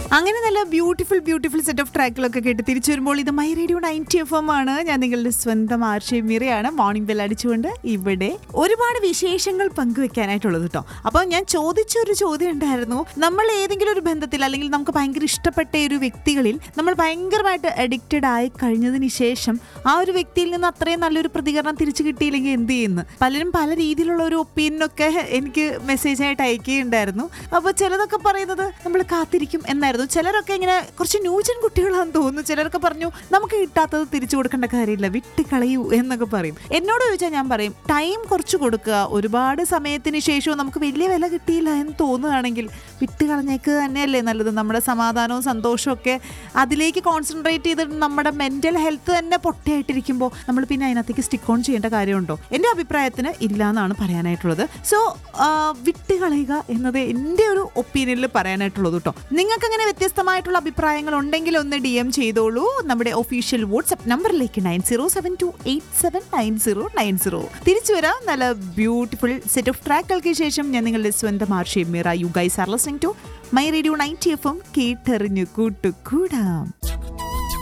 അങ്ങനെ നല്ല beautiful beautiful set of ട്രാക്കുകളൊക്കെ കേട്ട് തിരിച്ചു വരുമ്പോൾ ഇത് my radio ninety F M ആണ് ഞാൻ നിങ്ങളുടെ സ്വന്തം ആർഷി മീറയാണ് മോർണിംഗ് ബെൽ അടിച്ചുകൊണ്ട് ഇവിടെ ഒരുപാട് വിശേഷങ്ങൾ പങ്കുവെക്കാനായിട്ടുള്ളത് കേട്ടോ അപ്പോൾ ഞാൻ ചോദിച്ച ഒരു ചോദ്യം ഉണ്ടായിരുന്നു നമ്മൾ ഏതെങ്കിലും ഒരു ബന്ധത്തിൽ അല്ലെങ്കിൽ നമുക്ക് ഭയങ്കര ഇഷ്ടപ്പെട്ട ഒരു വ്യക്തികളിൽ നമ്മൾ ഭയങ്കരമായിട്ട് അഡിക്റ്റഡ് ആയി കഴിഞ്ഞതിന് ശേഷം ആ ഒരു വ്യക്തിയിൽ നിന്ന് അത്രയും നല്ലൊരു പ്രതികരണം തിരിച്ചു കിട്ടിയില്ലെങ്കിൽ എന്ത് ചെയ്യുന്നു പലരും പല രീതിയിലുള്ള ഒരു ഒപ്പീനിയനൊക്കെ എനിക്ക് മെസ്സേജ് ആയിട്ട് അയക്കുകയുണ്ടായിരുന്നു അപ്പോൾ ചിലതൊക്കെ പറയുന്നത് നമ്മൾ കാത്തിരിക്കും എന്നായിരുന്നു ചിലരൊക്കെ ഇങ്ങനെ കുറച്ച് ന്യൂജൻ കുട്ടികളാണെന്ന് തോന്നുന്നു ചിലരൊക്കെ പറഞ്ഞു നമുക്ക് കിട്ടാത്തത് തിരിച്ചു കൊടുക്കേണ്ട കാര്യമില്ല വിട്ട് കളയൂ എന്നൊക്കെ പറയും എന്നോട് ചോദിച്ചാൽ ഞാൻ പറയും ടൈം കുറച്ച് കൊടുക്കുക ഒരുപാട് സമയത്തിന് ശേഷവും നമുക്ക് വലിയ വില കിട്ടിയില്ല എന്ന് തോന്നുകയാണെങ്കിൽ വിട്ട് കളഞ്ഞേക്ക് തന്നെയല്ലേ നല്ലത് നമ്മുടെ സമാധാനവും സന്തോഷവും ഒക്കെ അതിലേക്ക് കോൺസെൻട്രേറ്റ് ചെയ്തിട്ട് നമ്മുടെ മെന്റൽ ഹെൽത്ത് തന്നെ പൊട്ടയായിട്ടിരിക്കുമ്പോൾ നമ്മൾ പിന്നെ അതിനകത്തേക്ക് സ്റ്റിക്ക് ഓൺ ചെയ്യേണ്ട കാര്യമുണ്ടോ എൻ്റെ അഭിപ്രായത്തിന് ഇല്ല എന്നാണ് പറയാനായിട്ടുള്ളത് സോ വിട്ട് കളയുക എന്നത് എൻ്റെ ഒരു ഒപ്പീനിയനിൽ പറയാനായിട്ടുള്ളത് കേട്ടോ നിങ്ങൾക്ക് അങ്ങനെ വ്യത്യസ്തമായിട്ടുള്ള അഭിപ്രായങ്ങൾ ഉണ്ടെങ്കിൽ ഒന്ന് ഡി എം ചെയ്തോളൂ നമ്മുടെ ഒഫീഷ്യൽ വാട്സ്ആപ്പ് നമ്പറിലേക്ക് nine zero seven two eight seven nine zero nine zero തിരിച്ചു വരാം നല്ല ബ്യൂട്ടിഫുൾ സെറ്റ് ഓഫ് ട്രാക്കുകൾക്ക് ശേഷം ഞാൻ നിങ്ങളുടെ സ്വന്തം Arshi Meera you guys are listening to my radio ninety F M കേട്ടെറിഞ്ഞു കൂട്ടുകൂടാം